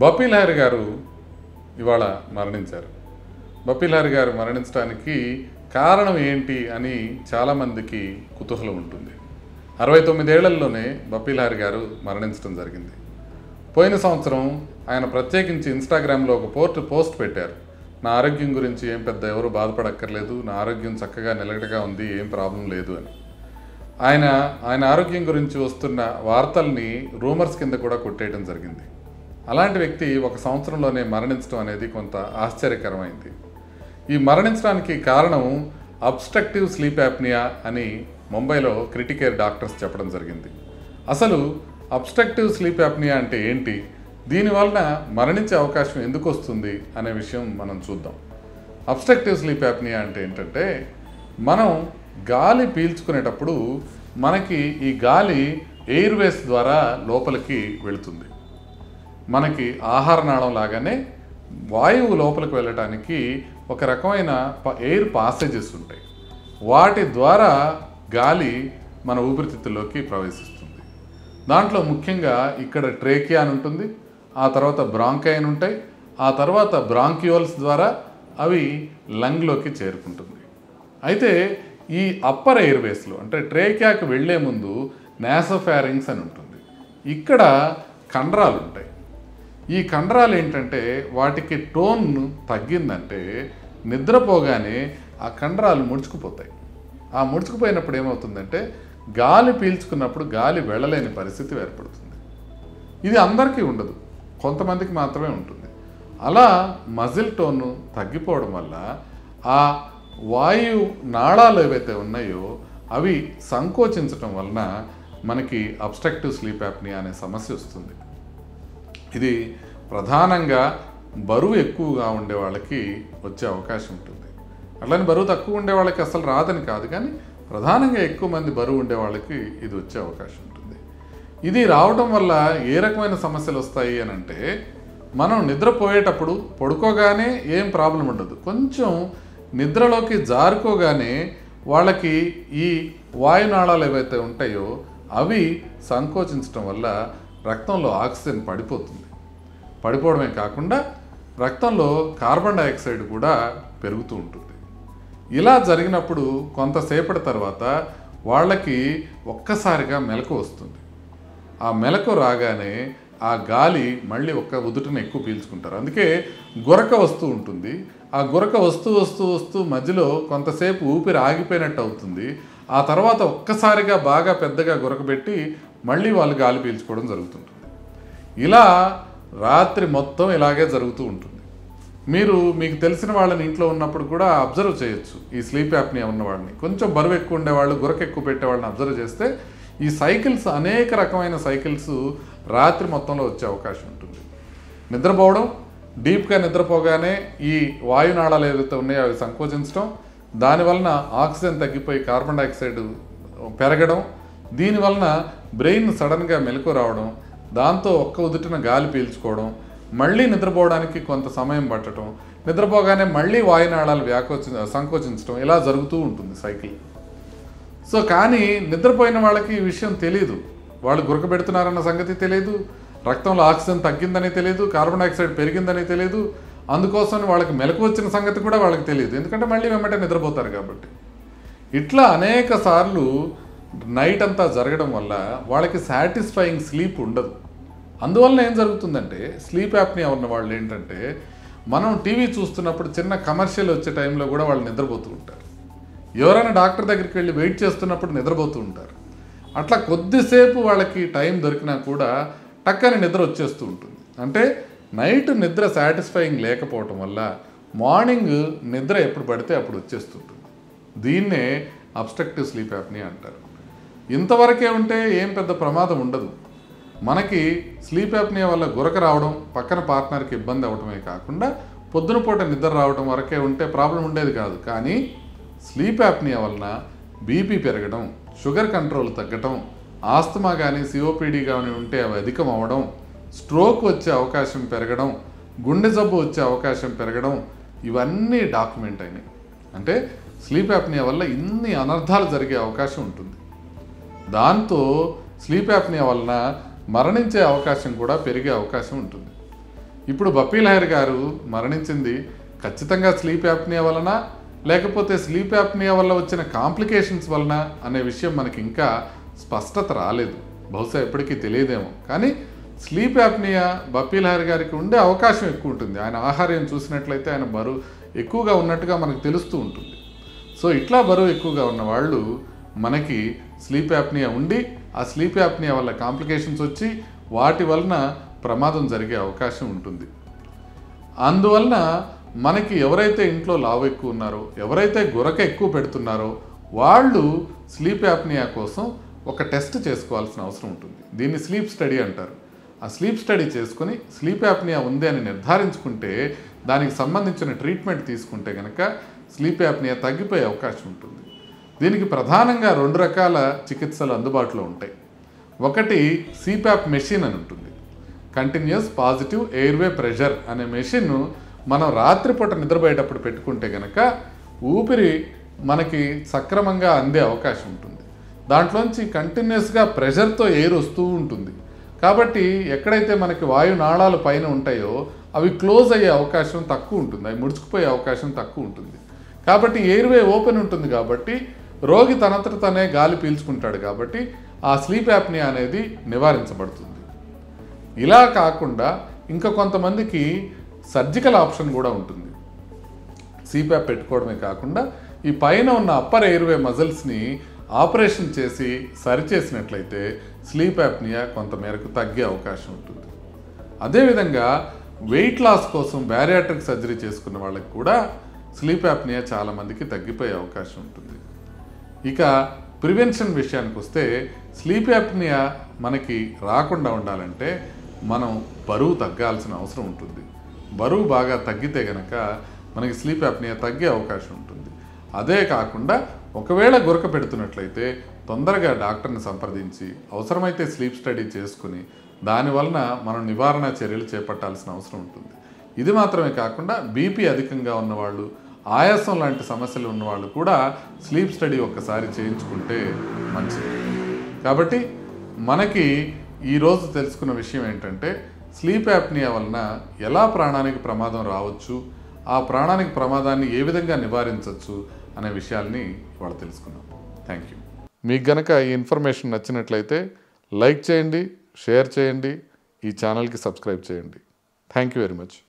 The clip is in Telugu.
బప్పీ లహరి గారు ఇవాళ మరణించారు బప్పీ లహరి గారు మరణించడానికి కారణం ఏంటి అని చాలామందికి కుతూహలం ఉంటుంది అరవై తొమ్మిదేళ్లలోనే బప్పీ లహరి గారు మరణించడం జరిగింది పోయిన సంవత్సరం ఆయన ప్రత్యేకించి ఇన్స్టాగ్రామ్లో ఒక పోస్ట్ పోస్ట్ పెట్టారు నా ఆరోగ్యం గురించి ఏం పెద్ద ఎవరు బాధపడక్కర్లేదు నా ఆరోగ్యం చక్కగా నిలకడగా ఉంది ఏం ప్రాబ్లం లేదు అని ఆయన ఆయన ఆరోగ్యం గురించి వస్తున్న వార్తల్ని రూమర్స్ కింద కూడా కొట్టేయడం జరిగింది అలాంటి వ్యక్తి ఒక సంవత్సరంలోనే మరణించడం అనేది కొంత ఆశ్చర్యకరమైంది ఈ మరణించడానికి కారణం అబ్స్ట్రక్టివ్ స్లీప్ యాప్నియా అని ముంబైలో క్రిటికేర్ డాక్టర్స్ చెప్పడం జరిగింది అసలు అబ్స్ట్రక్టివ్ స్లీప్ యాప్నియా అంటే ఏంటి దీనివలన మరణించే అవకాశం ఎందుకు వస్తుంది అనే విషయం మనం చూద్దాం అబ్స్ట్రక్టివ్ స్లీప్ యాప్నియా అంటే ఏంటంటే మనం గాలి పీల్చుకునేటప్పుడు మనకి ఈ గాలి ఎయిర్వేస్ ద్వారా లోపలికి వెళుతుంది మనకి ఆహార నాళం లాగానే వాయువు లోపలికి వెళ్ళటానికి ఒక రకమైన ప- ఎయిర్ పాసేజెస్ ఉంటాయి వాటి ద్వారా గాలి మన ఊపిరితిత్తుల్లోకి ప్రవేశిస్తుంది దాంట్లో ముఖ్యంగా ఇక్కడ ట్రేకియా అని ఉంటుంది ఆ తర్వాత బ్రాంకై అని ఉంటాయి ఆ తర్వాత బ్రాంక్యూల్స్ ద్వారా అవి లంగ్లోకి చేరుకుంటుంది అయితే ఈ అప్పర్ ఎయిర్వేస్లో అంటే ట్రేకియాకి వెళ్ళే ముందు నాసోఫారింగ్స్ అని ఉంటుంది ఇక్కడ కండరాలు ఉంటాయి ఈ కండరాలు ఏంటంటే వాటికి టోన్ తగ్గిందంటే నిద్రపోగానే ఆ కండరాలు ముడుచుకుపోతాయి ఆ ముడుచుకుపోయినప్పుడు ఏమవుతుందంటే గాలి పీల్చుకున్నప్పుడు గాలి వెళ్ళలేని పరిస్థితి ఏర్పడుతుంది ఇది అందరికీ ఉండదు కొంతమందికి మాత్రమే ఉంటుంది అలా మజిల్ టోన్ తగ్గిపోవడం వల్ల ఆ వాయు నాళాలు ఏవైతే ఉన్నాయో అవి సంకోచించటం వలన మనకి అబ్స్ట్రక్టివ్ స్లీప్ యాప్నియా అనే సమస్య వస్తుంది ఇది ప్రధానంగా బరువు ఎక్కువగా ఉండే వాళ్ళకి వచ్చే అవకాశం ఉంటుంది అట్లని బరువు తక్కువ ఉండే వాళ్ళకి అసలు రాదని కాదు కానీ ప్రధానంగా ఎక్కువ మంది బరువు ఉండే వాళ్ళకి ఇది వచ్చే అవకాశం ఉంటుంది ఇది రావడం వల్ల ఏ రకమైన సమస్యలు వస్తాయి అని అంటే మనం నిద్రపోయేటప్పుడు పడుకోగానే ఏం ప్రాబ్లం ఉండదు కొంచెం నిద్రలోకి జారుకోగానే వాళ్ళకి ఈ వాయునాళాలు ఏవైతే ఉంటాయో అవి సంకోచించడం వల్ల రక్తంలో ఆక్సిజన్ పడిపోతుంది పడిపోవడమే కాకుండా రక్తంలో కార్బన్ డైఆక్సైడ్ కూడా పెరుగుతూ ఉంటుంది ఇలా జరిగినప్పుడు కొంతసేపటి తర్వాత వాళ్ళకి ఒక్కసారిగా మెలకు వస్తుంది ఆ మెలకు రాగానే ఆ గాలి మళ్ళీ ఒక్క ఉదుటను ఎక్కువ పీల్చుకుంటారు అందుకే గురక వస్తూ ఉంటుంది ఆ గురక వస్తూ వస్తూ వస్తూ మధ్యలో కొంతసేపు ఊపిరి ఆగిపోయినట్టు అవుతుంది ఆ తర్వాత ఒక్కసారిగా బాగా పెద్దగా గురకబెట్టి మళ్ళీ వాళ్ళు గాలి పీల్చుకోవడం జరుగుతుంటుంది ఇలా రాత్రి మొత్తం ఇలాగే జరుగుతూ ఉంటుంది మీరు మీకు తెలిసిన వాళ్ళని ఇంట్లో ఉన్నప్పుడు కూడా అబ్జర్వ్ చేయొచ్చు ఈ స్లీప్ యాప్నియా ఉన్న వాళ్ళని కొంచెం బరువు ఎక్కువ ఉండేవాళ్ళు గురక ఎక్కువ పెట్టే వాళ్ళని అబ్జర్వ్ చేస్తే ఈ సైకిల్స్ అనేక రకమైన సైకిల్స్ రాత్రి మొత్తంలో వచ్చే అవకాశం ఉంటుంది నిద్రపోవడం డీప్గా నిద్రపోగానే ఈ వాయునాళాలు ఏవైతే ఉన్నాయో అవి సంకోచించడం దానివలన ఆక్సిజన్ తగ్గిపోయి కార్బన్ డైఆక్సైడ్ పెరగడం దీనివలన బ్రెయిన్ సడన్గా మెలకు రావడం దాంతో ఒక్క ఉదుటిన గాలి పీల్చుకోవడం మళ్ళీ నిద్రపోవడానికి కొంత సమయం పట్టడం నిద్రపోగానే మళ్ళీ వాయునాళాలు వ్యాకోచి సంకోచించడం ఇలా జరుగుతూ ఉంటుంది సైకిల్ సో కానీ నిద్రపోయిన వాళ్ళకి ఈ విషయం తెలియదు వాళ్ళు గురకబెడుతున్నారన్న సంగతి తెలియదు రక్తంలో ఆక్సిజన్ తగ్గిందని తెలియదు కార్బన్ డైఆక్సైడ్ పెరిగిందని తెలియదు అందుకోసం వాళ్ళకి మెలకు వచ్చిన సంగతి కూడా వాళ్ళకి తెలియదు ఎందుకంటే మళ్ళీ వెంబటే నిద్రపోతారు కాబట్టి ఇట్లా అనేక సార్లు నైట్ అంతా జరగడం వల్ల వాళ్ళకి సాటిస్ఫైయింగ్ స్లీప్ ఉండదు అందువలన ఏం జరుగుతుందంటే స్లీప్ యాప్నియా ఉన్న వాళ్ళు ఏంటంటే మనం టీవీ చూస్తున్నప్పుడు చిన్న కమర్షియల్ వచ్చే టైంలో కూడా వాళ్ళు నిద్రపోతూ ఉంటారు ఎవరైనా డాక్టర్ దగ్గరికి వెళ్ళి వెయిట్ చేస్తున్నప్పుడు నిద్రపోతూ ఉంటారు అట్లా కొద్దిసేపు వాళ్ళకి టైం దొరికినా కూడా టక్కని నిద్ర వచ్చేస్తూ ఉంటుంది అంటే నైట్ నిద్ర సాటిస్ఫైయింగ్ లేకపోవటం వల్ల మార్నింగ్ నిద్ర ఎప్పుడు పడితే అప్పుడు వచ్చేస్తుంటుంది దీన్నే అబ్స్ట్రక్టివ్ స్లీప్ యాప్ని అంటారు ఇంతవరకే ఉంటే ఏం పెద్ద ప్రమాదం ఉండదు మనకి స్లీప్ యాప్నియా వల్ల గురక రావడం పక్కన పార్ట్నర్కి ఇబ్బంది అవడమే కాకుండా పొద్దున పూట నిద్ర రావడం వరకే ఉంటే ప్రాబ్లం ఉండేది కాదు కానీ స్లీప్ యాప్నియా వలన బీపీ పెరగడం షుగర్ కంట్రోల్ తగ్గటం ఆస్తమా కానీ సిఓపిడి కానీ ఉంటే అవి అధికం అవ్వడం స్ట్రోక్ వచ్చే అవకాశం పెరగడం గుండె జబ్బు వచ్చే అవకాశం పెరగడం ఇవన్నీ డాక్యుమెంట్ అయినాయి అంటే స్లీప్ యాప్నియా వల్ల ఇన్ని అనర్థాలు జరిగే అవకాశం ఉంటుంది దాంతో స్లీప్ యాప్నియా వలన మరణించే అవకాశం కూడా పెరిగే అవకాశం ఉంటుంది ఇప్పుడు బప్పీ లహరి గారు మరణించింది ఖచ్చితంగా స్లీప్ యాప్నియా వలన లేకపోతే స్లీప్ యాప్నియా వల్ల వచ్చిన కాంప్లికేషన్స్ వలన అనే విషయం మనకి ఇంకా స్పష్టత రాలేదు బహుశా ఎప్పటికీ తెలియదేమో కానీ స్లీప్ యాప్నియా బప్పీ లహరి గారికి ఉండే అవకాశం ఎక్కువ ఉంటుంది ఆయన ఆహార్యం చూసినట్లయితే ఆయన బరువు ఎక్కువగా ఉన్నట్టుగా మనకు తెలుస్తూ ఉంటుంది సో ఇట్లా బరువు ఎక్కువగా ఉన్న వాళ్ళు మనకి స్లీప్ యాప్నియా ఉండి ఆ స్లీప్ యాప్నియా వల్ల కాంప్లికేషన్స్ వచ్చి వాటి వలన ప్రమాదం జరిగే అవకాశం ఉంటుంది అందువలన మనకి ఎవరైతే ఇంట్లో లావు ఎక్కువ ఉన్నారో ఎవరైతే గురక ఎక్కువ పెడుతున్నారో వాళ్ళు స్లీప్ యాప్నియా కోసం ఒక టెస్ట్ చేసుకోవాల్సిన అవసరం ఉంటుంది దీన్ని స్లీప్ స్టడీ అంటారు ఆ స్లీప్ స్టడీ చేసుకొని స్లీప్ యాప్నియా ఉంది అని నిర్ధారించుకుంటే దానికి సంబంధించిన ట్రీట్మెంట్ తీసుకుంటే కనుక స్లీప్ యాప్నియా తగ్గిపోయే అవకాశం ఉంటుంది దీనికి ప్రధానంగా రెండు రకాల చికిత్సలు అందుబాటులో ఉంటాయి ఒకటి సిప్యాప్ మెషిన్ అని ఉంటుంది కంటిన్యూస్ పాజిటివ్ ఎయిర్వే ప్రెషర్ అనే మెషిన్ మనం రాత్రిపూట నిద్రపోయేటప్పుడు పెట్టుకుంటే కనుక ఊపిరి మనకి సక్రమంగా అందే అవకాశం ఉంటుంది దాంట్లోంచి కంటిన్యూస్గా ప్రెషర్తో ఎయిర్ వస్తూ ఉంటుంది కాబట్టి ఎక్కడైతే మనకి వాయు నాళాలు పైన ఉంటాయో అవి క్లోజ్ అయ్యే అవకాశం తక్కువ ఉంటుంది అవి ముడుచుకుపోయే అవకాశం తక్కువ ఉంటుంది కాబట్టి ఎయిర్వే ఓపెన్ ఉంటుంది కాబట్టి రోగి తనంతట తనే గాలి పీల్చుకుంటాడు కాబట్టి ఆ స్లీప్ యాప్నియా అనేది నివారించబడుతుంది ఇలా కాకుండా ఇంకా కొంతమందికి సర్జికల్ ఆప్షన్ కూడా ఉంటుంది సిప్యాప్ పెట్టుకోవడమే కాకుండా ఈ పైన ఉన్న అప్పర్ ఎయిర్వే మజిల్స్ని ఆపరేషన్ చేసి సరిచేసినట్లయితే స్లీప్ యాప్నియా కొంతమేరకు తగ్గే అవకాశం ఉంటుంది అదేవిధంగా వెయిట్ లాస్ కోసం బ్యారియాట్రిక్ సర్జరీ చేసుకున్న వాళ్ళకి కూడా స్లీప్ యాప్నియా చాలామందికి తగ్గిపోయే అవకాశం ఉంటుంది ఇక ప్రివెన్షన్ విషయానికి వస్తే స్లీప్ యాప్నియా మనకి రాకుండా ఉండాలంటే మనం బరువు తగ్గాల్సిన అవసరం ఉంటుంది బరువు బాగా తగ్గితే గనక మనకి స్లీప్ యాప్నియా తగ్గే అవకాశం ఉంటుంది అదే కాకుండా ఒకవేళ గురక పెడుతున్నట్లయితే తొందరగా డాక్టర్ని సంప్రదించి అవసరమైతే స్లీప్ స్టడీ చేసుకుని దానివలన మనం నివారణ చర్యలు చేపట్టాల్సిన అవసరం ఉంటుంది ఇది మాత్రమే కాకుండా బీపీ అధికంగా ఉన్నవాళ్ళు ఆయాసం లాంటి సమస్యలు ఉన్నవాళ్ళు కూడా స్లీప్ స్టడీ ఒక్కసారి చేయించుకుంటే మంచిది కాబట్టి మనకి ఈరోజు తెలుసుకున్న విషయం ఏంటంటే స్లీప్ యాప్నియా వలన ఎలా ప్రాణానికి ప్రమాదం రావచ్చు ఆ ప్రాణానికి ప్రమాదాన్ని ఏ విధంగా నివారించవచ్చు అనే విషయాల్ని వాళ్ళు తెలుసుకున్నాం థ్యాంక్ యూ మీకు గనక ఈ ఇన్ఫర్మేషన్ నచ్చినట్లయితే లైక్ చేయండి షేర్ చేయండి ఈ ఛానల్కి సబ్స్క్రైబ్ చేయండి థ్యాంక్ యూ వెరీ మచ్